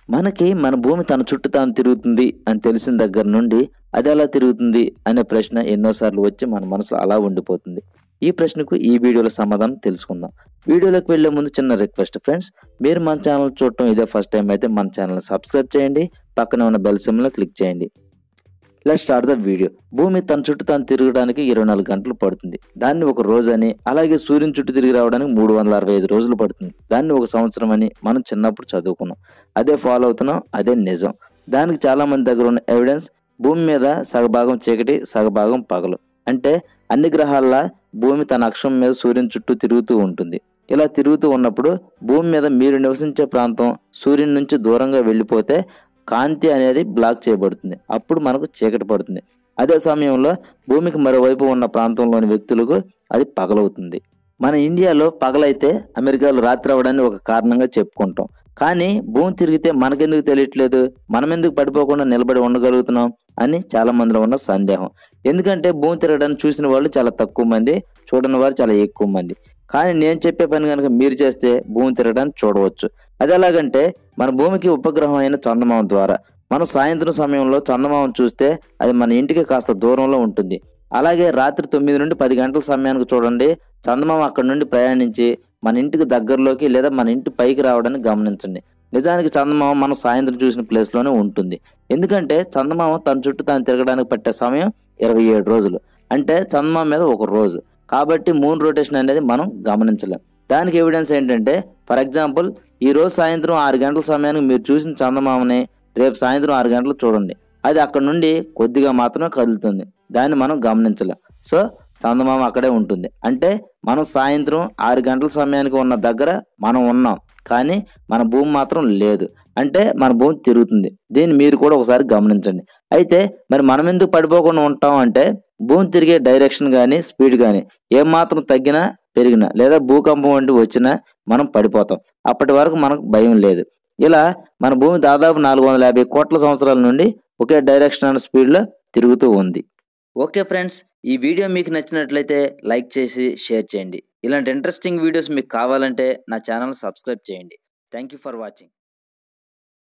మనకి మన భూమి తన చుట్టూ తాను తిరుగుతుంది అని తెలిసిన దగ్గర నుండి అది ఎలా తిరుగుతుంది అనే ప్రశ్న ఎన్నోసార్లు వచ్చి మన మనసులో అలా ఉండిపోతుంది ఈ ప్రశ్నకు ఈ వీడియోలో సమాధానం తెలుసుకుందాం వీడియోలోకి వెళ్లే ముందు చిన్న రిక్వెస్ట్ ఫ్రెండ్స్ మీరు మన ఛానల్ చూడటం ఇదే ఫస్ట్ టైం అయితే మన ఛానల్ సబ్స్క్రైబ్ చేయండి పక్కనే ఉన్న బెల్ సిమ్లో క్లిక్ చేయండి లెట్ స్టార్ట్ ద వీడియో భూమి తన చుట్టూ తాను తిరగడానికి ఇరవై నాలుగు గంటలు పడుతుంది దాన్ని ఒక రోజు అని అలాగే సూర్యుని చుట్టూ తిరిగి రావడానికి మూడు వందల అరవై ఐదు రోజులు పడుతుంది దాన్ని ఒక సంవత్సరం అని మనం చిన్నప్పుడు చదువుకున్నాం అదే ఫాలో అవుతున్నాం అదే నిజం దానికి చాలా మంది దగ్గర ఉన్న ఎవిడెన్స్ భూమి మీద సగభాగం చీకటి సగభాగం పగలు అంటే అన్ని గ్రహాల భూమి తన అక్షం మీద సూర్యుని చుట్టూ తిరుగుతూ ఉంటుంది ఇలా తిరుగుతూ ఉన్నప్పుడు భూమి మీద మీరు నివసించే ప్రాంతం సూర్యుని నుంచి దూరంగా వెళ్ళిపోతే కాంతి అనేది బ్లాక్ చేయబడుతుంది అప్పుడు మనకు చీకటి పడుతుంది అదే సమయంలో భూమికి మరోవైపు ఉన్న ప్రాంతంలోని వ్యక్తులకు అది పగలవుతుంది మన ఇండియాలో పగలైతే అమెరికాలో రాత్రి అవడాన్ని ఒక కారణంగా చెప్పుకుంటాం కానీ భూమి తిరిగితే మనకెందుకు తెలియట్లేదు మనం ఎందుకు పడిపోకుండా నిలబడి ఉండగలుగుతున్నాం అని చాలా మందిలో ఉన్న సందేహం ఎందుకంటే భూమి తిరగడాన్ని చూసిన వాళ్ళు చాలా తక్కువ మంది చూడని వారు చాలా ఎక్కువ మంది కానీ నేను చెప్పే పని కనుక మీరు చేస్తే భూమి తిరగడాన్ని చూడవచ్చు అది ఎలాగంటే మన భూమికి ఉపగ్రహం అయిన చందమామ ద్వారా మనం సాయంత్రం సమయంలో చందమామను చూస్తే అది మన ఇంటికి కాస్త దూరంలో ఉంటుంది అలాగే రాత్రి తొమ్మిది నుండి పది గంటల సమయానికి చూడండి చందమామ అక్కడ నుండి ప్రయాణించి మన ఇంటికి దగ్గరలోకి లేదా మన ఇంటి పైకి రావడాన్ని గమనించండి నిజానికి చందమామ మనం సాయంత్రం చూసిన ప్లేస్లోనే ఉంటుంది ఎందుకంటే చందమామ తన చుట్టూ తాను తిరగడానికి పట్టే సమయం ఇరవై ఏడు రోజులు అంటే చందమామ మీద ఒక రోజు కాబట్టి మూన్ రొటేషన్ అనేది మనం గమనించలేం దానికి ఎవిడెన్స్ ఏంటంటే ఫర్ ఎగ్జాంపుల్ ఈ రోజు సాయంత్రం ఆరు గంటల సమయానికి మీరు చూసిన చందమామని రేపు సాయంత్రం ఆరు గంటలు చూడండి అది అక్కడ నుండి కొద్దిగా మాత్రమే కదులుతుంది దాన్ని మనం గమనించలేం సో చందమామ అక్కడే ఉంటుంది అంటే మనం సాయంత్రం ఆరు గంటల సమయానికి ఉన్న దగ్గర మనం ఉన్నాం కానీ మన భూమి మాత్రం లేదు అంటే మన భూమి తిరుగుతుంది దీన్ని మీరు కూడా ఒకసారి గమనించండి అయితే మరి మనం ఎందుకు పడిపోకుండా ఉంటాం అంటే భూమి తిరిగే డైరెక్షన్ కానీ స్పీడ్ కానీ ఏమాత్రం తగ్గినా పెరిగినా లేదా భూకంపం వంటి వచ్చినా మనం పడిపోతాం అప్పటి వరకు మనకు భయం లేదు ఇలా మన భూమి దాదాపు నాలుగు వందల యాభై కోట్ల సంవత్సరాల నుండి ఒకే డైరెక్షన్ అండ్ స్పీడ్లో తిరుగుతూ ఉంది ఓకే ఫ్రెండ్స్ ఈ వీడియో మీకు నచ్చినట్లయితే లైక్ చేసి షేర్ చేయండి ఇలాంటి ఇంట్రెస్టింగ్ వీడియోస్ మీకు కావాలంటే నా ఛానల్ సబ్స్క్రైబ్ చేయండి థ్యాంక్ యూ ఫర్ వాచింగ్